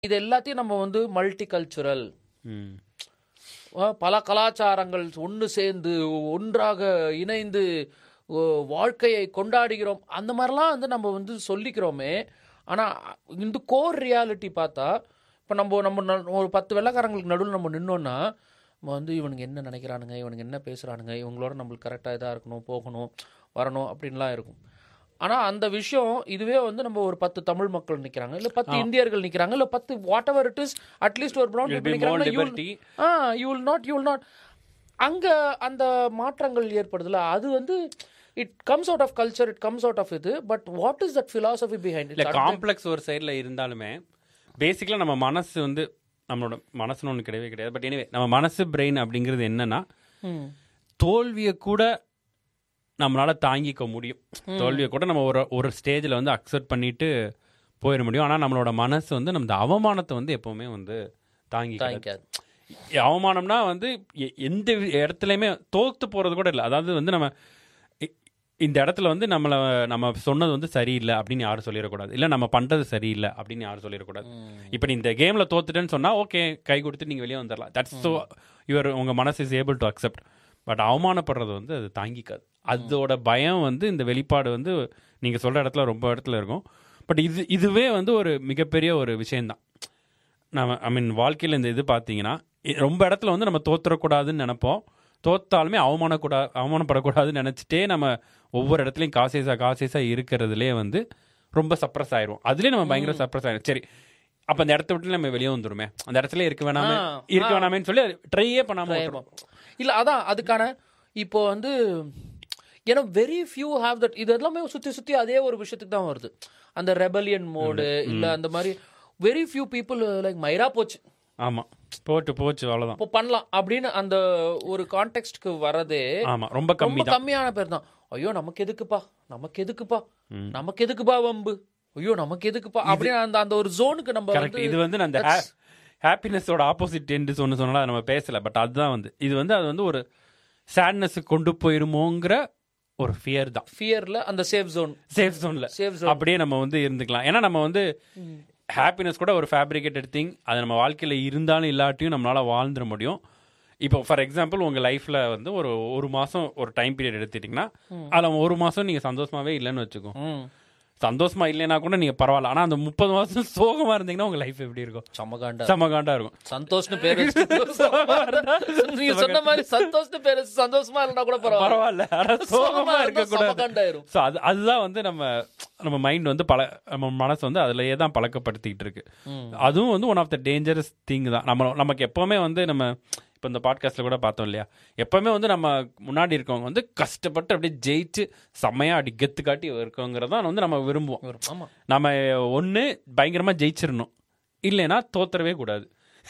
இது எல்லாத்தையும் நம்ம வந்து மல்டி கல்ச்சுரல் ம் பல கலாச்சாரங்கள் ஒன்று சேர்ந்து ஒன்றாக இணைந்து ஓ, வாழ்க்கையை கொண்டாடுகிறோம் அந்த மாதிரிலாம் வந்து நம்ம வந்து சொல்லிக்கிறோமே ஆனால் இந்த கோர் ரியாலிட்டி பார்த்தா இப்போ நம்ம நம்ம ந- ஒரு பத்து வெள்ளைக்காரங்களுக்கு நடுவில் நம்ம நின்னோன்னா நம்ம வந்து இவனுங்க என்ன நினைக்கிறானுங்க இவனுங்க என்ன பேசுகிறானுங்க இவங்களோட நம்மளுக்கு கரெக்டாக இதாக இருக்கணும் போகணும் வரணும் அப்படின்லாம் இருக்கும் ஆனால் அந்த விஷயம் இதுவே வந்து நம்ம ஒரு பத்து தமிழ் மக்கள் நிற்கிறாங்க இல்லை பத்து இந்தியர்கள் நிற்கிறாங்க இல்லை பத்து whatever it is at least ஒரு ப்ரௌன் It'll be more நிற்கிறாங்க liberty. Ah you will not you will not அங்க அந்த மாற்றங்கள் ஏற்படுதுல அது வந்து it comes out of culture it comes out of இது but what is that philosophy behind இல்லை it காம்ப்ளெக்ஸ் ஒரு சைடில் இருந்தாலுமே பேசிக்கலாக நம்ம மனசு வந்து நம்மளோட மனசுன்னு ஒன்று கிடையவே கிடையாது பட் எனிவே நம்ம மனசு பிரெயின் அப்படிங்கிறது என்னன்னா ம். தோல்வியை கூட நம்மளால தாங்கிக்க முடியும் தோல்வியை கூட நம்ம ஒரு ஒரு ஸ்டேஜில் வந்து அக்செப்ட் பண்ணிட்டு போயிட முடியும் ஆனால் நம்மளோட மனசு வந்து நம்ம அவமானத்தை வந்து எப்பவுமே வந்து தாங்கி தாங்கிக்காது அவமானம்னா வந்து எ- எந்த வி- இடத்துலையுமே தோத்து போறது கூட இல்லை அதாவது வந்து நம்ம இ- இந்த இடத்துல வந்து நம்மளை நம்ம சொன்னது வந்து சரியில்லை அப்படின்னு யாரும் சொல்லிடக்கூடாது இல்லை நம்ம பண்றது சரியில்லை அப்படின்னு யாரும் சொல்லிடக்கூடாது இப்போ நீ இந்த கேம்ல தோத்துட்டேன்னு சொன்னா ஓகே கை கொடுத்து நீங்க வெளியே வந்துடலாம் தட்ஸ் ஸோ யுவர் உங்க மனசு is able to accept but அவமானப்படுறது வந்து அது தாங்கிக்காது அதோட பயம் வந்து இந்த வெளிப்பாடு வந்து நீங்க சொல்ற இடத்துல ரொம்ப இடத்துல இருக்கும் பட் இது இதுவே வந்து ஒரு மிகப்பெரிய ஒரு விஷயம்தான் நம்ம ஐ மீன் வாழ்க்கையில் இந்த இது பார்த்தீங்கன்னா இ- ரொம்ப இடத்துல வந்து நம்ம தோத்துறக்கூடாதுன்னு நினைப்போம் தோத்தாலுமே அவமானக்கூடா அவமானப்படக்கூடாதுன்னு நினச்சிட்டே நம்ம ஒவ்வொரு இடத்துலையும் காசேசா காசேசா இருக்கிறதுலே வந்து ரொம்ப சப்ரஸ் ஆயிரும் அதுலேயே நம்ம பயங்கர சப்ரஸ் ஆயிரும் சரி அப்போ அந்த இடத்த விட்டு நம்ம வெளியே வந்துருமே அந்த இடத்துல இருக்க வேணாமே ஆ, இருக்க வேணாமேன்னு சொல்லி ட்ரையே பண்ணாம விட்டுரும். இல்ல அதான் அதுக்கான இப்போ வந்து ஏன்னா வெரி ஃபியூ ஹேவ் தட் இது எல்லாமே சுத்தி சுத்தி அதே ஒரு விஷயத்துக்கு தான் வருது அந்த ரெபலியன் மோடு இல்ல அந்த மாதிரி வெரி ஃபியூ பீப்புள் லைக் மைரா போச்சு ஆமா போட்டு போச்சு அவ்வளவுதான் இப்போ பண்ணலாம் அப்படின்னு அந்த ஒரு கான்டெக்ட்க்கு வரதே ஆமா ரொம்ப கம்மி ரொம்ப கம்மியான பேர் தான் ஐயோ நமக்கு எதுக்குப்பா நமக்கு எதுக்குப்பா நமக்கு எதுக்குப்பா வம்பு ஐயோ நமக்கு எதுக்குப்பா அப்படின்னு அந்த அந்த ஒரு ஜோனுக்கு நம்ம கரெக்ட் வந்து இது வந்து நான் அந்த ஹாப்பினஸோட ஆப்போசிட் என்று சொன்ன சொன்னால நம்ம பேசல பட் அதுதான் வந்து இது வந்து அது வந்து ஒரு சேட்னஸ் கொண்டு போயிருமோங்கிற ஒரு ஃபியர் தான் ஃபியர்ல அந்த சேஃப் ஜோன் சேஃப் ஜோன்ல சேஃப் ஜோன் அப்படியே நம்ம வந்து இருந்துக்கலாம் ஏன்னா நம்ம வந்து ஹாப்பினஸ் கூட ஒரு ஃபேப்ரிகேட்டட் திங் அது நம்ம வாழ்க்கையில இருந்தாலும் இல்லாட்டியும் நம்மளால வாழ்ந்துட முடியும் இப்போ ஃபார் எக்ஸாம்பிள் உங்க லைஃப்ல வந்து ஒரு ஒரு மாசம் ஒரு டைம் பீரியட் எடுத்துட்டீங்கன்னா அதில் ஒரு மாசம் நீங்க சந்தோஷமாவே இல்லைன்னு வச்சுக்கோ ம் சந்தோஷமா இல்லைன்னா கூட நீங்க பரவாயில்ல ஆனா அந்த முப்பது மாசம் சோகமா இருந்தீங்கன்னா உங்க லைஃப் எப்படி இருக்கும் சமகாண்டா சமகாண்டா இருக்கும் சந்தோஷ்னு பேர் வச்சுட்டு நீங்க சொன்ன மாதிரி சந்தோஷ்னு பேர் வச்சு சந்தோஷமா இருந்தா கூட பரவாயில்ல பரவாயில்ல ஆனா சோகமா இருக்க கூடாது சமகாண்டாயிரும் ஸோ அது அதுதான் வந்து நம்ம நம்ம மைண்ட் வந்து பல நம்ம மனசு வந்து அதுலயே தான் பழக்கப்படுத்திட்டு இருக்கு அதுவும் வந்து one of the dangerous thing தான் நம்ம நமக்கு எப்பவுமே வந்து நம்ம இப்போ இந்த பாட்காஸ்ட்ல கூட பார்த்தோம் இல்லையா எப்பவுமே வந்து நம்ம முன்னாடி இருக்கவங்க வந்து கஷ்டப்பட்டு அப்படியே ஜெயிச்சு செம்மையா அடி கெத்து காட்டி இருக்கவங்கிறதான் வந்து நம்ம விரும்புவோம் ஆமா நம்ம ஒன்று பயங்கரமா ஜெயிச்சிடணும் இல்லைன்னா தோத்துறவே கூடாது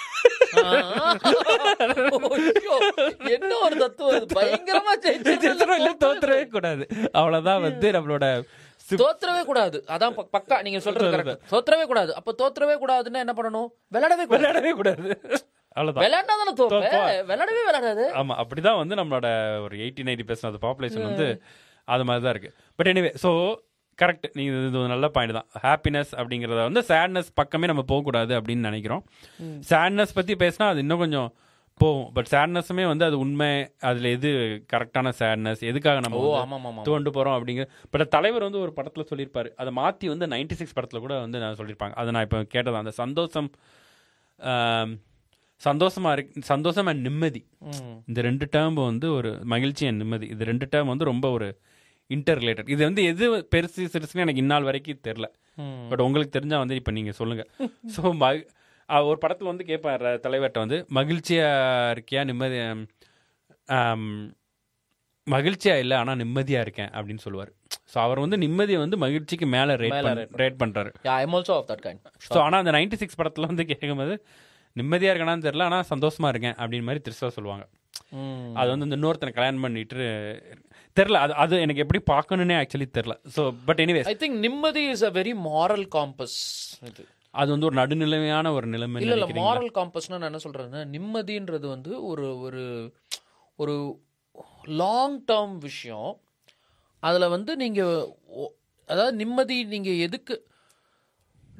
ஐயோ, என்ன ஒரு தத்துவம் இது. பயங்கரமா ஜெயிச்சிடணும் இல்லை ஜெயிச்சிடணும் தோத்துறவே கூடாது அவ்வளவுதான் வந்து நம்மளோட சி- தோத்துறவே கூடாது அதான் ப- பக்கா நீங்க சொல்றது correct. தோத்துறவே கூடாது அப்ப தோத்துறவே கூடாதுன்னா என்ன பண்ணணும் விளையாடவே கூடாது விளையாடவே கூடாது அவ்வளவுதான் விளையாண்டா தானே தோப்ப தோப்பா. விளையாடவே விளையாடாது ஆமா அப்படிதான் வந்து நம்மளோட ஒரு எயிட்டி நைன்டி பெர்சன்ட் பாப்புலேஷன் வந்து அது மாதிரி தான் இருக்கு பட் எனிவே ஸோ கரெக்ட் நீங்க இது ஒரு நல்ல பாயிண்ட் தான் ஹாப்பினஸ் அப்படிங்கிறத வந்து சேட்னஸ் பக்கமே நம்ம போகக்கூடாது அப்படின்னு நினைக்கிறோம் சேட்னஸ் பத்தி பேசினா அது இன்னும் கொஞ்சம் போகும் பட் சேட்னஸுமே வந்து அது உண்மை அதுல எது கரெக்டான சேட்னஸ் எதுக்காக நம்ம ஓ வந்து ஆமா ஆமா தோண்டு போறோம் அப்படிங்கிற பட் தலைவர் வந்து ஒரு படத்துல சொல்லியிருப்பாரு அதை மாத்தி வந்து நைன்டி சிக்ஸ் படத்துல கூட வந்து நான் சொல்லியிருப்பாங்க அதை நான் இப்போ கேட்டது அந்த சந்தோஷம் ஆம், சந்தோஷமா இருக்கு சந்தோஷம் அண்ட் நிம்மதி ம். இந்த ரெண்டு டேர்ம் வந்து ஒரு மகிழ்ச்சி அண்ட் நிம்மதி இது ரெண்டு டேர்ம் வந்து ரொம்ப ஒரு இன்டர் ரிலேட்டட் இது வந்து எது பெருசு சிறுசுன்னு எனக்கு இந்நாள் வரைக்கும் தெரில ம். பட் உங்களுக்கு தெரிஞ்சா வந்து இப்போ நீங்கள் சொல்லுங்க ஸோ ஒரு படத்தில் வந்து கேட்பார் தலைவர்கிட்ட வந்து மகிழ்ச்சியா இருக்கியா நிம்மதி ஆம், மகிழ்ச்சியா இல்லை ஆனால் நிம்மதியா இருக்கேன் அப்படின்னு சொல்லுவார் ஸோ அவர் வந்து நிம்மதியை வந்து மகிழ்ச்சிக்கு மேலே ரேட் மேல பண்ண ரேட் பண்ணுறாரு Yeah, I'm also of that kind. So ஆனால் அந்த நைன்டி சிக்ஸ் படத்தில் வந்து கேட்கும்போது நிம்மதியாக இருக்கணான்னு தெரியல ஆனால் சந்தோஷமா இருக்கேன் அப்படின்னு மாதிரி திருசா சொல்லுவாங்க ம். அது வந்து இந்த இன்னொருத்தனை கல்யாணம் பண்ணிட்டு தெரில அது அது எனக்கு எப்படி பார்க்கணுன்னே ஆக்சுவலி தெரில so but anyways I think நிம்மதி is a very moral compass இது அது வந்து ஒரு நடுநிலைமையான ஒரு நிலைமை இல்ல இல்ல நினைக்கிறீங்களா? மாரல் காம்பஸ்னா நான் என்ன சொல்றேன்னா நிம்மதின்றது வந்து ஒரு ஒரு ஒரு லாங் டேர்ம் விஷயம் அதுல வந்து நீங்க ஒ- அதாவது நிம்மதி நீங்க எதுக்கு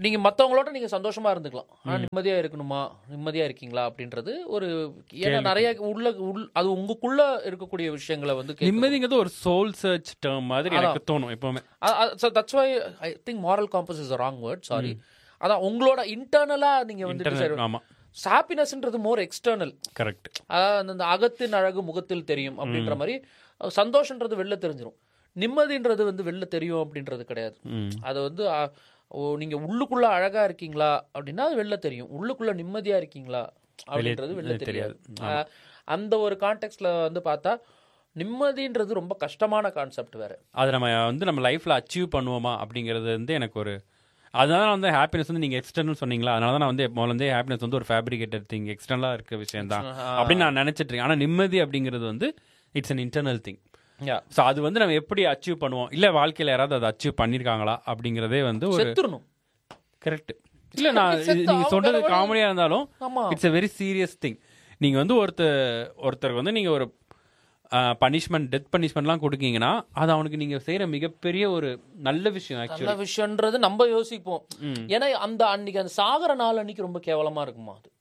நீங்க மத்தவங்களோட நீங்க சந்தோஷமா இருந்துக்கலாம் ஆனா நிம்மதியா இருக்கணுமா நிம்மதியா இருக்கீங்களா அப்படின்றது ஒரு ஏன்னா நிறைய உள்ள உள் அது உங்களுக்குள்ள இருக்கக்கூடிய விஷயங்களை வந்து கேட்கணும். நிம்மதிங்கிறது ஒரு சோல் சர்ச் டேர்ம் மாதிரி எனக்கு தோணும் எப்பவுமே that's why I think moral compass is wrong word sorry அதான் உங்களோட இன்டர்னலா நீங்க வந்துட்டு Internet, ஆமா ஹாப்பினஸ்ன்றது மோர் எக்ஸ்டர்னல் கரெக்ட் அதாவது அந்த அகத்தின் அழகு முகத்தில் தெரியும் அப்படின்ற மாதிரி அஹ், சந்தோஷன்றது வெளில தெரிஞ்சிரும் நிம்மதின்றது வந்து வெளில தெரியும் அப்படின்றது கிடையாது ம் அது வந்து அ, ஓ, நீங்க உள்ளுக்குள்ள அழகா இருக்கீங்களா அப்படின்னா அது வெளில தெரியும் உள்ளுக்குள்ள நிம்மதியா இருக்கீங்களா அப்படின்றது வெளில தெரியாது அஹ், அந்த ஒரு கான்டெக்ட்ல வந்து பார்த்தா நிம்மதின்றது ரொம்ப கஷ்டமான கான்செப்ட் வேற அதை நம்ம வந்து நம்ம லைஃப்ல அச்சீவ் பண்ணுவோமா அப்படிங்கிறது வந்து எனக்கு ஒரு அதனால வந்து ஹாப்பினஸ் வந்து நீங்க எக்ஸ்டர்னல் சொன்னீங்களா அதனால தான் நான் வந்து முதல்ல இருந்தே ஹாப்பினஸ் வந்து ஒரு ஃபேப்ரிகேட்டட் திங் எக்ஸ்டர்னலா இருக்க விஷயம் தான் அப்படின்னு நான் நினைச்சிட்டு இருக்கேன் ஆனா நிம்மதி அப்படிங்கிறது வந்து it's an internal thing so அது வந்து நம்ம எப்படி அச்சீவ் பண்ணுவோம் இல்ல வாழ்க்கையில யாராவது அதை அச்சீவ் பண்ணிருக்காங்களா அப்படிங்கிறதே வந்து ஒரு செத்துறணும் கரெக்ட் இல்ல நான் இது- செத்து நீங்க அவங்க சொல்றது வேற காமெடியா இருந்தாலும் ஆமா it's a very serious thing நீங்க வந்து ஒருத்தர் ஒருத்தருக்கு வந்து நீங்க ஒரு பனிஷ்மெண்ட் டெத் பனிஷ்மெண்ட்லாம் கொடுக்கீங்கன்னா அது அவனுக்கு நீங்க செய்யற மிகப்பெரிய ஒரு நல்ல விஷயம் ஆக்சுவலி நல்ல விஷயம்ன்றது நம்ம யோசிப்போம் ஏன்னா அந்த அன்னைக்கு அந்த சாகர நாள் அன்னைக்கு ரொம்ப கேவலமா இருக்குமா அது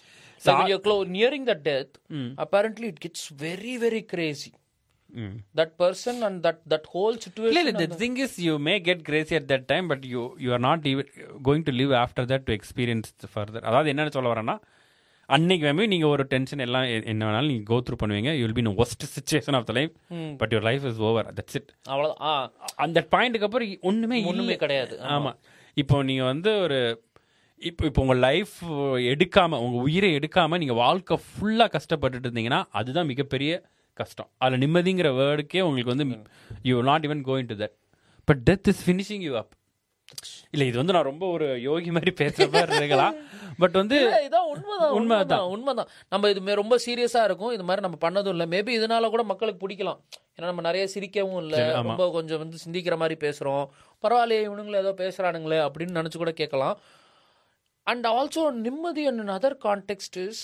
nearing the death apparently it gets very very crazy that person and that that whole இல்ல situation இல்ல the thing is you may get crazy at that time but you you are not even going to live after that to experience further அதாவது என்னன்னு சொல்ல வரேன்னா அன்னைக்கு வந்து நீங்க ஒரு டென்ஷன் எல்லாம் எ- என்ன வேணாலும் நீங்க கோ த்ரூ பண்ணுவீங்க you will be in worst situation of the life but your life is over that's it அவ்வளவுதான் ஆ, அந்த பாயிண்ட்டுக்கு அப்புறம் ஒண்ணுமே ஒண்ணுமே இல்லை கிடையாது ஆமா இப்போ நீங்க வந்து ஒரு இப்போ இப்போ உங்க லைஃப் எடுக்காம உங்க உயிரை எடுக்காம நீங்க வாழ்க்கை ஃபுல்லா கஷ்டப்பட்டுட்டு இருந்தீங்கன்னா அதுதான் மிகப்பெரிய கஷ்டம் அதுல நிம்மதிங்கிற வேர்டுக்கே உங்களுக்கு வந்து you not even going to that but death is finishing you up இல்ல இது வந்து நான் ரொம்ப ஒரு யோகி மாதிரி பேசுற மாதிரி இருக்கலாம் பட் வந்து இல்ல, இதான் உண்மைதான் உண்மைதான். உண்மைதான் உண்மைதான் நம்ம இது மே- ரொம்ப சீரியஸா இருக்கும் இது மாதிரி நம்ம பண்ணதும் இல்ல மேபி இதனால கூட மக்களுக்கு பிடிக்கலாம் ஏன்னா நம்ம நிறைய சிரிக்கவும் இல்ல ரொம்ப கொஞ்சம் வந்து சிந்திக்கிற மாதிரி பேசுறோம் பரவாயில்லையே இவனுங்களே ஏதோ பேசுறானுங்களே அப்படின்னு நினைச்சு கூட கேட்கலாம் அண்ட் ஆல்சோ நிம்மதி அண்ட் அதர் கான்டெக்ட் இஸ்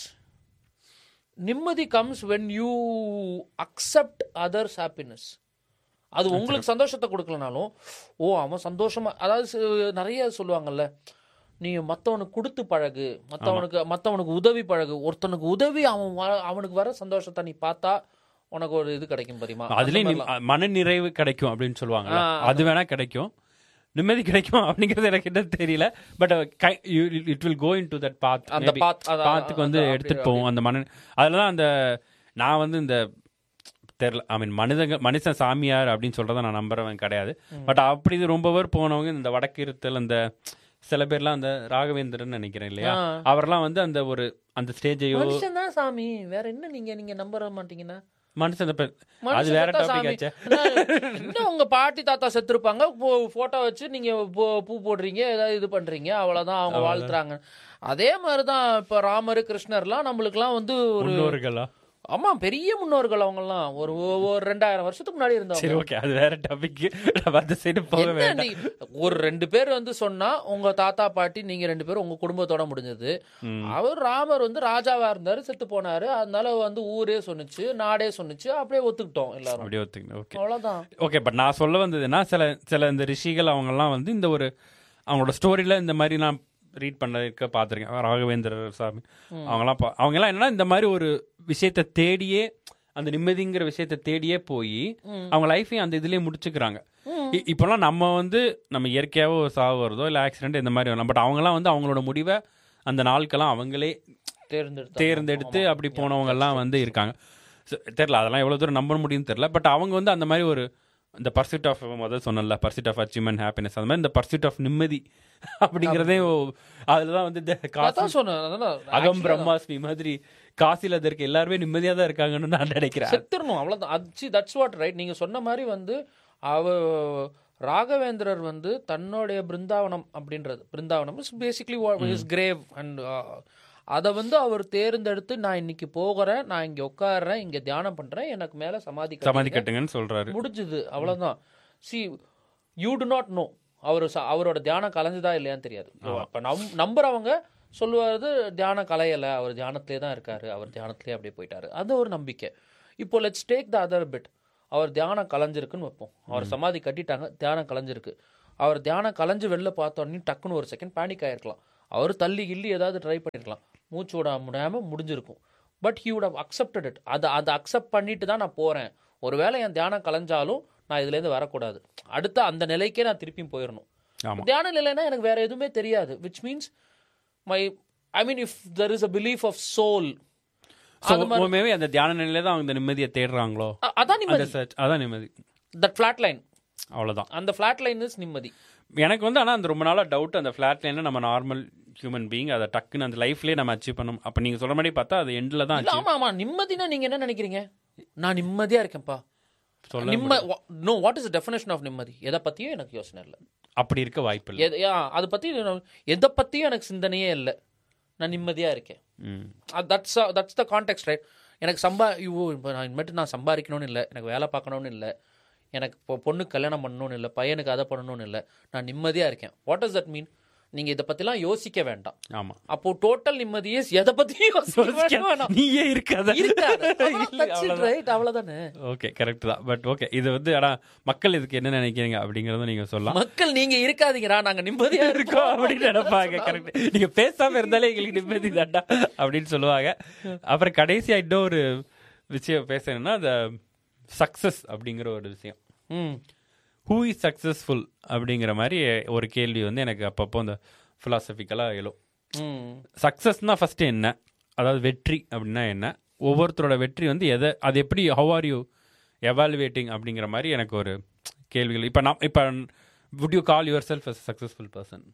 நிம்மதி comes when you accept others happiness அது உங்களுக்கு சந்தோஷத்தை கொடுக்கலனாலும் ஓ அவன் சந்தோஷமா அதாவது சி- நிறைய சொல்லுவாங்கல்ல நீ மற்றவனுக்கு கொடுத்து பழகு மற்றவனுக்கு மற்றவனுக்கு உதவி பழகு ஒருத்தனுக்கு உதவி அவன் வ- அவனுக்கு வர சந்தோஷத்தை நீ பார்த்தா உனக்கு ஒரு இது கிடைக்கும் தெரியுமா அதுலயும் நிம்- மன நிறைவு கிடைக்கும் அப்படின்னு சொல்லுவாங்க அது வேணா கிடைக்கும் நிம்மதி கிடைக்கும் அப்படிங்கிறது எனக்கு என்ன தெரியல but it will go into that path அந்த path, அதான், பாத்துக்கு வந்து அந்த- எடுத்துட்டு போவோம் அந்த மன அதுல தான் அந்த நான் வந்து இந்த தெரியல ஐ மீன் மனிதங்க மனுஷன் சாமியார் அப்படின்னு சொல்றத நான் நம்புறவன் கிடையாது பட் அப்படி இது ரொம்ப பேர் போனவங்க இந்த வடக்கு இருத்தல் அந்த சில பேர்லாம் அந்த ராகவேந்திரன் நினைக்கிறேன் இல்லையா ஆ. அவர்லாம் வந்து அந்த ஒரு அந்த ஸ்டேஜையோ மனுஷன் தான் சாமி வேற என்ன நீங்க நீங்க நம்புற மாட்டீங்கன்னா மனுஷன் அந்த பெ- அது மனுஷன் வேற தான் டாபிக் சாமி. ஆச்சே என்ன- என்ன உங்க பாட்டி தாத்தா செத்துருப்பாங்க போட்டோ வச்சு நீங்க பூ- பூ போடுறீங்க ஏதாவது இது பண்றீங்க அவ்வளவுதான் அவங்க வாழ்த்துறாங்க அதே மாதிரிதான் இப்ப ராமர் கிருஷ்ணர்லாம் நம்மளுக்குலாம் வந்து ஒரு முன்னோர்களா ஆமா பெரிய முன்னோர்கள் அவங்கெல்லாம் ஒரு ஒரு ரெண்டாயிரம் வருஷத்துக்கு முன்னாடி இருந்தவங்க சரி ஓகே அது வேற டாபிக் நம்ம அந்த சைடு போக என்ன வேண்டாம் நீ ஒரு ரெண்டு பேர் வந்து சொன்னா உங்க தாத்தா பாட்டி நீங்க ரெண்டு பேரும் உங்க குடும்பத்தோட முடிஞ்சது ம். அவர் ராமர் வந்து ராஜாவா இருந்தாரு செத்து போனாரு அதனால வந்து ஊரே சொன்னுச்சு நாடே சொன்னுச்சு அப்படியே ஒத்துக்கிட்டோம் எல்லாரும் அப்படியே ஒத்துக்கணும் ஓகே அவ்வளவுதான் ஓகே பட் நான் சொல்ல வந்ததுன்னா சில சில இந்த ரிஷிகள் அவங்கெல்லாம் வந்து இந்த ஒரு அவங்களோட ஸ்டோரியில இந்த மாதிரி நான் ரீட் பண்ண பார்த்துருக்கேன் ராகவேந்திரர் சாமி அவங்கெல்லாம் பா- அவங்கெல்லாம் என்னன்னா இந்த மாதிரி ஒரு விஷயத்தை தேடியே அந்த நிம்மதிங்கிற விஷயத்தை தேடியே போய் அவங்க லைஃபையும் அந்த இதுலயே முடிச்சுக்கிறாங்க இ- இப்போலாம் நம்ம வந்து நம்ம இயற்கையாவோ ஒரு சாவு வருதோ இல்லை ஆக்சிடென்ட் இந்த மாதிரி வரலாம் பட் அவங்கெல்லாம் வந்து அவங்களோட முடிவை அந்த நாட்கெல்லாம் அவங்களே தேர்ந்தெடுத்து தேர்ந்தெடுத்து அப்படி போனவங்க எல்லாம் வந்து இருக்காங்க So, தெரியல அதெல்லாம் எவ்வளவு தூரம் நம்ப முடியும்னு தெரியல பட் அவங்க வந்து அந்த மாதிரி ஒரு இந்த பர்சிட் ஆஃப் முதல் சொன்னல பர்சிட் ஆஃப் அச்சீவ்மெண்ட் ஹாப்பினஸ் அந்த மாதிரி இந்த பர்சிட் ஆஃப் நிம்மதி அப்படிங்கிறதே அதில் தான் வந்து இந்த காசி அதான் சொன்னேன் அதான் அகம் பிரம்மாஸ்மி மாதிரி காசில இருக்க எல்லாருமே நிம்மதியா தான் இருக்காங்கன்னு நான் நினைக்கிறேன் செத்துறணும் அவ்வளவுதான் அது தட்ஸ் வாட் ரைட் நீங்க சொன்ன மாதிரி வந்து அவ ராகவேந்திரர் வந்து தன்னுடைய பிருந்தாவனம் அப்படின்றது Brindavanam is basically is grave and அதை வந்து அவர் தேர்ந்தெடுத்து நான் இன்னைக்கு போகிறேன் நான் இங்க உட்கார்றேன் இங்க தியானம் பண்றேன் எனக்கு மேல சமாதி கட்டுங்க. சமாதி கட்டுங்கன்னு சொல்றாரு முடிஞ்சுது அவ்வளவுதான் see you do not know அவர் ச- அவரோட தியானம் கலைஞ்சுதா இல்லையான்னு தெரியாது அப்ப நம் நம்புறவங்க சொல்லுவாரு தியானம் கலையல அவர் தியானத்திலே தான் இருக்காரு அவர் தியானத்திலே அப்படியே போயிட்டாரு அது ஒரு நம்பிக்கை இப்போ let's take the other bit அவர் தியானம் கலைஞ்சிருக்குன்னு வைப்போம் அவர் சமாதி கட்டிட்டாங்க தியானம் கலைஞ்சிருக்கு அவர் தியானம் கலைஞ்சு வெளில பார்த்தோன்னே டக்குன்னு ஒரு செகண்ட் பேனிக் ஆயிருக்கலாம் அவர் தள்ளி கிள்ளி ஏதாவது ட்ரை பண்ணியிருக்கலாம் மூச்சு விட முடியாமல் முடிஞ்சிருக்கும் but he would have accepted it அதை அதை அக்செப்ட் பண்ணிட்டு தான் நான் போகிறேன் ஒருவேளை என் தியானம் கலைஞ்சாலும் நான் இதுலேருந்து வரக்கூடாது அடுத்த அந்த நிலைக்கே நான் திருப்பியும் போயிடணும் ஆமா தியான நிலைனா எனக்கு வேற எதுவுமே தெரியாது which means my I mean if there is a belief of soul so maybe அந்த தியான நிலையில தான் அவங்க இந்த நிம்மதியை தேடுறாங்களோ அதான் அந்த நிம்மதி search அதான் நிம்மதி தட் ஃபிளாட் லைன் அவ்வளவுதான் அந்த ஃபிளாட் லைன் இஸ் நிம்மதி எனக்கு வந்து ஆனால் அந்த ரொம்ப நாளாக டவுட் அந்த ஃப்ளாட் லைனில் நம்ம நார்மல் ஹியூமன் பீயிங் அதை டக்குன்னு அந்த லைஃப்லேயே நம்ம அச்சீவ் பண்ணணும் அப்போ நீங்கள் சொல்ற மாதிரி பார்த்தா அது எண்டில் தான் இல்ல achieve ஆமா ஆமா நிம்மதினா நீங்க என்ன நினைக்கிறீங்க நான் நிம்மதியா இருக்கேன்ப்பா சொல்ல நிம்ம no what is definition of நிம்மதி எதை பத்தியும் எனக்கு யோசனை இல்லை அப்படி இருக்க வாய்ப்பு இல்லை எது ஆ, அதை பத்தி நான் எதை பத்தியும் எனக்கு சிந்தனையே இல்லை நான் நிம்மதியா இருக்கேன் hmm that's that's the context right எனக்கு சம்பா ஐயோ இப்போ நான் இனிமேட்டு நான் சம்பாதிக்கணும்னு இல்லை எனக்கு வேலை பார்க்கணும்னு இல்லை எனக்கு இப்போ பொண்ணுக்கு கல்யாணம் பண்ணணும்னு இல்லை பையனுக்கு அதை பண்ணணும்னு இல்லை நான் நிம்மதியாக இருக்கேன் வாட் does தட் மீன் நீங்கள் இதை பற்றிலாம் யோசிக்க வேண்டாம் ஆமாம் அப்போ டோட்டல் நிம்மதியே எதை பற்றியும் யோசிக்க வேண்டாம் நீயே இருக்காத இருக்காது ரைட் அவ்வளோதானே ஓகே கரெக்ட் தான் பட் ஓகே இது வந்து ஆனால் மக்கள் இதுக்கு என்ன நினைக்கிறீங்க அப்படிங்கிறத நீங்கள் சொல்லலாம் மக்கள் நீங்க இருக்காதீங்கடா நாங்க நிம்மதியா இருக்கோம் இருக்கோம் அப்படின்னு நினைப்பாங்க கரெக்ட் நீங்க பேசாம இருந்தாலே எங்களுக்கு நிம்மதி தாண்டா அப்படின்னு சொல்லுவாங்க அப்புறம் கடைசியா இன்னொரு விஷயம் பேசணும்னா அந்த சக்சஸ் அப்படிங்கிற ஒரு விஷயம் ம் ஹூ இஸ் சக்ஸஸ்ஃபுல் அப்படிங்கிற மாதிரி ஒரு கேள்வி வந்து எனக்கு அப்பப்போ அந்த ஃபிலாசபிக்கலாக எழும் ம் சக்ஸஸ்னா ஃபஸ்ட்டு என்ன அதாவது வெற்றி அப்படின்னா என்ன ஒவ்வொருத்தரோட வெற்றி வந்து எதை அது எப்படி ஹவ் ஆர் யூ எவாலுவேட்டிங் அப்படிங்கிற மாதிரி எனக்கு ஒரு கேள்விகள் இப்போ நான் இப்போ would you call yourself as successful person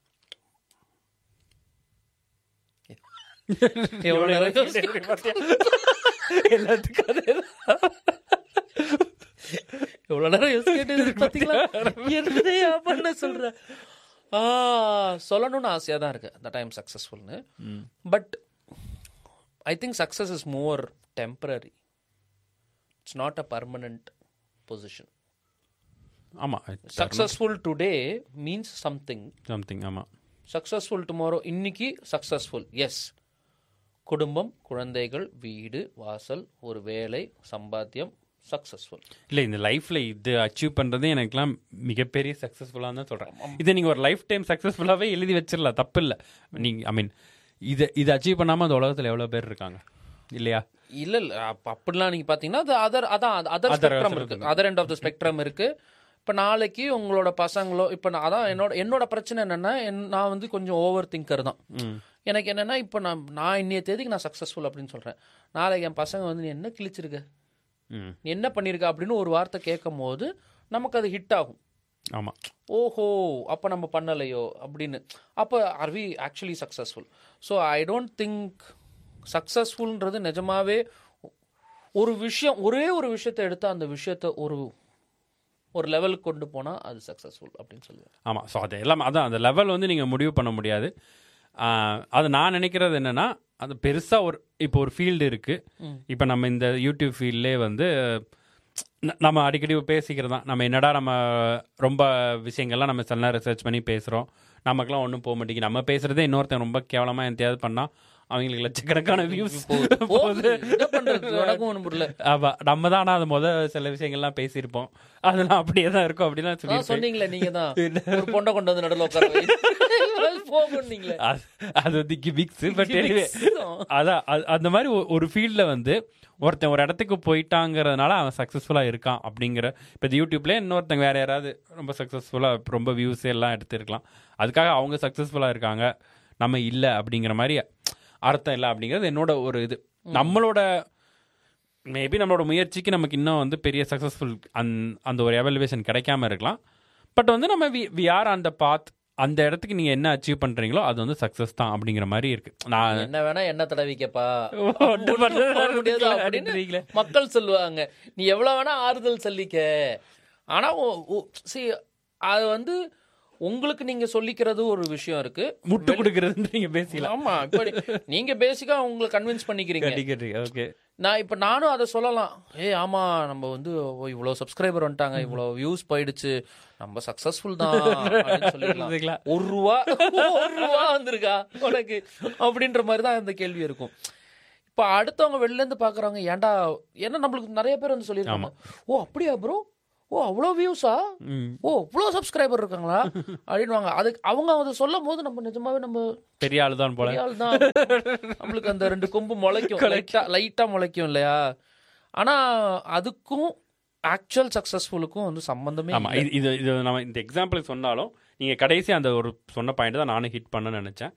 எவ்வளவு நேரம் யோசிக்க- எல்லாத்துக்கும் அதேதான். எவ்வளவு நேரம் யோசிக்கிட்டு பாத்தீங்களா என்னதையா பண்ண சொல்ற ஆ சொல்லணும்னு ஆசையா தான் இருக்கு தட் ஐம் சக்சஸ்ஃபுல்னு but I think success is more temporary it's not a permanent position ஆமா successful today means something something ஆமா சக்சஸ்ஃபுல் டுமாரோ இன்னைக்கு சக்சஸ்ஃபுல் எஸ் குடும்பம் குழந்தைகள் வீடு வாசல் ஒரு வேலை சம்பாத்தியம் சக்சஸ்ஃபுல் இல்ல இந்த லைஃப்ல இது அச்சீவ் பண்றதே எனக்குலாம் மிகப்பெரிய சக்சஸ்ஃபுல்லா தான் சொல்றேன் இதை நீங்க ஒரு லைஃப் டைம் சக்சஸ்ஃபுல்லாவே எழுதி வச்சிடலாம் தப்பு இல்ல நீங்க ஐ மீன் இதை இதை அச்சீவ் பண்ணாம அந்த உலகத்துல எவ்வளவு பேர் இருக்காங்க இல்லையா இல்ல இல்ல அப்ப அப்படிலாம் நீங்க பாத்தீங்கன்னா அது அதர் அதான் அதர் Other ஸ்பெக்ட்ரம் other இருக்கு other end of the spectrum இருக்கு இப்ப நாளைக்கு உங்களோட பசங்களோ இப்ப நான் அதான் என்னோட என்னோட பிரச்சனை என்னன்னா என்- நான் வந்து கொஞ்சம் ஓவர் திங்கர் தான் ம் எனக்கு என்னன்னா இப்போ நான் நான் இன்னைய தேதிக்கு நான் சக்ஸஸ்ஃபுல் அப்படின்னு சொல்றேன் நாளைக்கு என் பசங்க வந்து நீ என்ன கிழிச்சிருக்க ம் நீ என்ன பண்ணிருக்க அப்படின்னு ஒரு வார்த்தை கேட்கும் போது நமக்கு அது ஹிட் ஆகும் ஆமா ஓஹோ அப்போ நம்ம பண்ணலையோ அப்படின்னு அப்போ are we actually successful so I don't think சக்ஸஸ்ஃபுல்ன்றது நிஜமாவே ஒரு விஷயம் ஒரே ஒரு விஷயத்தை எடுத்து அந்த விஷயத்தை ஒரு ஒரு லெவலுக்கு கொண்டு போனால் அது சக்ஸஸ்ஃபுல் அப்படின்னு சொல்லுவேன் ஆமா ஸோ அது எல்லாம் அதான் அந்த லெவல் வந்து நீங்க முடிவு பண்ண முடியாது ஆஹ், அது நான் நினைக்கிறது என்னன்னா அது பெருசா ஒரு இப்போ ஒரு ஃபீல்டு இருக்கு இப்போ நம்ம இந்த யூடியூப் ஃபீல்ட்லே வந்து ந- நம்ம அடிக்கடி பேசிக்கிறது தான் நம்ம என்னடா நம்ம ரொம்ப விஷயங்கள்லாம் நம்ம சில நேரம் ரிசர்ச் பண்ணி பேசுகிறோம் நமக்குலாம் ஒன்றும் போக மாட்டேங்குது நம்ம பேசுகிறதே இன்னொருத்தன் ரொம்ப கேவலமாக எந்தையாவது பண்ணால் அவங்களுக்கு லட்சக்கணக்கான வியூஸ் போகுது. என்ன பண்றது எனக்கும் ஒன்றும் புரியல ஆமா நம்ம தான் ஆனால் அது முத சில விஷயங்கள்லாம் பேசியிருப்போம் அதெல்லாம் அப்படியே தான் இருக்கும் அப்படிலாம் சொல்லி அதான் சொன்னீங்களே நீங்க தான் ஒரு பொண்டை கொண்டு வந்து நடுவில் உட்கார வை. போகுன்னீங்களே அது அது வந்து கிமிக்ஸ் பட் எனிவே அதான் அது- அந்த மாதிரி ஒ- ஒரு ஃபீல்டில் வந்து ஒருத்தன் ஒரு இடத்துக்கு போயிட்டாங்கிறதுனால அவன் சக்ஸஸ்ஃபுல்லாக இருக்கான் அப்படிங்கிற இப்போ யூடியூப்லேயே இன்னொருத்தங்க வேற யாராவது ரொம்ப சக்ஸஸ்ஃபுல்லாக ரொம்ப வியூஸ் எல்லாம் எடுத்துருக்கலாம் அதுக்காக அவங்க சக்ஸஸ்ஃபுல்லாக இருக்காங்க நம்ம இல்லை அப்படிங்கிற மாதிரி அர்த்தம் இல்லை அப்படிங்கிறது என்னோட ஒரு இது நம்மளோட மேபி நம்மளோட முயற்சிக்கு நமக்கு இன்னும் வந்து பெரிய சக்ஸஸ்ஃபுல் அந் அந்த ஒரு எவல்யூவேஷன் கிடைக்காம இருக்கலாம் பட் வந்து நம்ம வி வி ஆர் அந்த பாத் அந்த இடத்துக்கு நீங்கள் என்ன அச்சீவ் பண்ணுறீங்களோ அது வந்து சக்ஸஸ் தான் அப்படிங்கிற மாதிரி இருக்கு நான் என்ன வேணா என்ன தடவிக்கப்பா ஒண்ணும் பண்றது போட முடியாது அப்படின்னு அப்படின்றீங்களே. மக்கள் சொல்லுவாங்க நீ எவ்வளவு வேணா ஆறுதல் சொல்லிக்க ஆனா சி அது வந்து உங்களுக்கு நீங்க சொல்லிக்கிறது ஒரு விஷயம் இருக்கு முட்டு கொடுக்கறது நீங்க பேசிக்கலாம் ஆமா இப்ப நீங்க பேசிக்கா உங்களை கன்வின்ஸ் பண்ணிக்கிறீங்க கட்டிக்கிறீங்க ஓகே நான் இப்ப நானும் அதை சொல்லலாம் ஏய் ஆமா நம்ம வந்து ஓ, இவ்வளவு சப்ஸ்கிரைபர் வந்துட்டாங்க இவ்வளவு வியூஸ் போயிடுச்சு நம்ம சக்சஸ்ஃபுல் தான் அப்படின்னு சொல்லிக்கலாம். ஒரு ரூபா ஒரு ரூபா வந்திருக்கா உனக்கு அப்படின்ற மாதிரி தான் அந்த கேள்வி இருக்கும் இப்ப அடுத்தவங்க வெளில இருந்து பாக்குறவங்க ஏன்டா ஏன்னா நம்மளுக்கு நிறைய பேர் வந்து சொல்லியிருக்காங்க ஓ அப்படியா ப்ரோ ஓ அவ்வளோ வியூஸா ம். ஓ இவ்வளோ சப்ஸ்கிரைபர் இருக்காங்களா அப்படின்வாங்க அதுக்கு அவங்க அதை சொல்லும் போது நம்ம நிஜமாவே நம்ம பெரிய ஆளு தான் போல பெரிய ஆள் தான் நம்மளுக்கு அந்த ரெண்டு கொம்பு முளைக்கும் லைட்டா லைட்டா முளைக்கும் இல்லையா ஆனா அதுக்கும் ஆக்சுவல் சக்சஸ்ஃபுல்லுக்கும் வந்து சம்பந்தமே ஆமா இல்ல. இது இது இது நம்ம இந்த எக்ஸாம்பிளுக்கு சொன்னாலும் நீங்க கடைசி அந்த ஒரு சொன்ன பாயிண்ட் தான் நானும் ஹிட் பண்ண நினைச்சேன்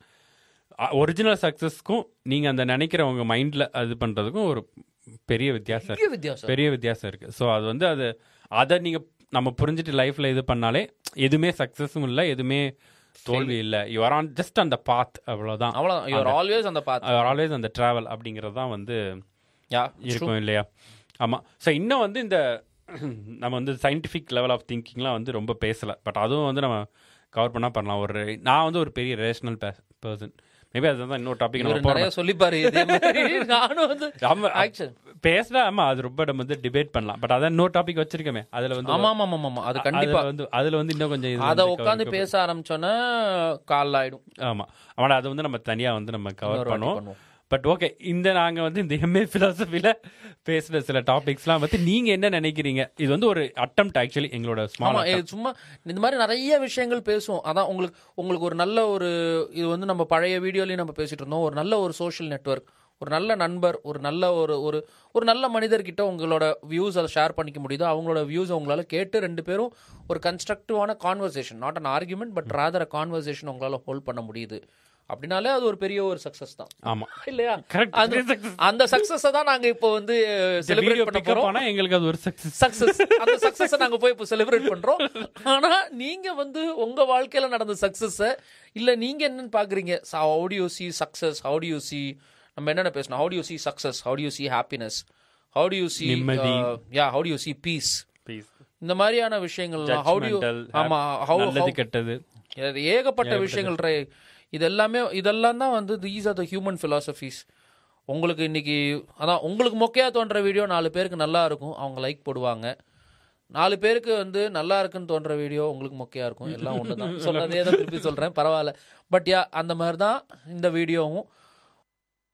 ஒரிஜினல் சக்சஸ்க்கும் நீங்க அந்த நினைக்கிற உங்க மைண்ட்ல அது பண்றதுக்கும் ஒரு பெரிய வித்தியாசம் இருக்கு பெரிய வித்தியாசம் பெரிய வித்தியாசம் இருக்கு ஸோ அது வந்து அது அதை நீங்க நம்ம புரிஞ்சுட்டு லைஃப்ல இது பண்ணாலே எதுவுமே சக்சஸும் இல்லை எதுவுமே தோல்வி இல்லை யூ ஆர் ஆன் ஜஸ்ட் அந்த பாத் அவ்வளவுதான் அவ்வளவுதான் யூஆர் ஆல்வேஸ் அந்த பாத்து ஆல்வேஸ் அந்த டிராவல் அப்படிங்கிறது தான் வந்து யா இருக்கும் இல்லையா ஆமாம் ஸோ இன்னும் வந்து இந்த நம்ம வந்து சயின்டிஃபிக் லெவல் ஆஃப் திங்கிங்லாம் வந்து ரொம்ப பேசலை பட் அதுவும் வந்து நம்ம கவர் பண்ணால் பண்ணலாம் ஒரு நான் வந்து ஒரு பெரிய ரேஷனல் பர்சன் மேபி அதுதான் இன்னொரு டாபிக் இவர் நம்ம நிறைய போகிறோம் சொல்லிப்பாரு இதே மாதிரி நானும் வந்து ஆமா ஆக்சுவல் பேசினா ஆமா அது ரொம்ப நம்ம வந்து டிபேட் பண்ணலாம் பட் அதான் இன்னொரு டாபிக் வச்சிருக்கோமே அதுல வந்து ஆமா ஆமா ஆமா ஆமா அது கண்டிப்பா அதுல வந்து அதுல வந்து இன்னும் கொஞ்சம் இது அத வந்து உட்காந்து cover- பேச ஆரம்பிச்சோன்னா கால் ஆயிடும் ஆமா ஆனா அது வந்து நம்ம தனியா வந்து நம்ம இன்னொரு கவர் வாட்டி பண்ணுவோம் பண்ணுவோம். பட் ஓகே இந்த நாங்க வந்து இந்த எம்ஏ பிலாசபில பேசுற சில டாபிக்ஸ்லாம் பத்தி நீங்க என்ன நினைக்கிறீங்க இது வந்து ஒரு அட்டம் ஆக்சுவலி எங்களோட ஆமா ஸ்மால் இது சும்மா இந்த மாதிரி நிறைய விஷயங்கள் பேசுவோம் அதான் உங்களுக்கு உங்களுக்கு ஒரு நல்ல ஒரு இது வந்து நம்ம பழைய வீடியோலயும் நம்ம பேசிட்டு இருந்தோம் ஒரு நல்ல ஒரு சோஷியல் நெட்வொர்க் ஒரு நல்ல நண்பர் ஒரு நல்ல ஒரு ஒரு ஒரு நல்ல மனிதர்கிட்ட உங்களோட வியூஸ் அதை ஷேர் பண்ணிக்க முடியுதோ அவங்களோட வியூஸ் உங்களால கேட்டு ரெண்டு பேரும் ஒரு கன்ஸ்ட்ரக்டிவான conversation not an argument but rather a conversation உங்களால ஹோல்ட் பண்ண முடியுது அப்படின்னாலே அது ஒரு பெரிய ஒரு சக்சஸ் தான் ஆமா இல்லையா கரெக்ட் அந்த அந்த சக்சஸ் தான் நாங்க இப்போ வந்து செலிப்ரேட் பண்ண போறோம் ஆனா எங்களுக்கு அது ஒரு சக்சஸ் சக்சஸ் அந்த சக்சஸ் நாங்க போய் இப்போ செலிப்ரேட் பண்றோம் ஆனா நீங்க வந்து உங்க வாழ்க்கையில நடந்த சக்சஸ் இல்ல நீங்க என்னன்னு பாக்குறீங்க how do you see success how do you see நம்ம என்னென்ன பேசணும் how do you see success how do you see happiness how do you see நிம்மதி. Yeah how do you see peace please இந்த மாதிரியான விஷயங்கள் ஹவு டு யூ ஆமா how நல்லது கெட்டது இது ஏகப்பட்ட விஷயங்கள் ரை- இது எல்லாமே இதெல்லாம் தான் வந்து these are the human philosophies உங்களுக்கு இன்னைக்கு அதான் உங்களுக்கு மொக்கையா தோன்ற வீடியோ நாலு பேருக்கு நல்லா இருக்கும் அவங்க லைக் போடுவாங்க நாலு பேருக்கு வந்து நல்லா இருக்குன்னு தோன்ற வீடியோ உங்களுக்கு மொக்கையா இருக்கும் எல்லாம் ஒன்று தான் சொல்றதே தான் திருப்பி சொல்றேன் பரவாயில்ல பட் யா அந்த மாதிரி தான் இந்த வீடியோவும்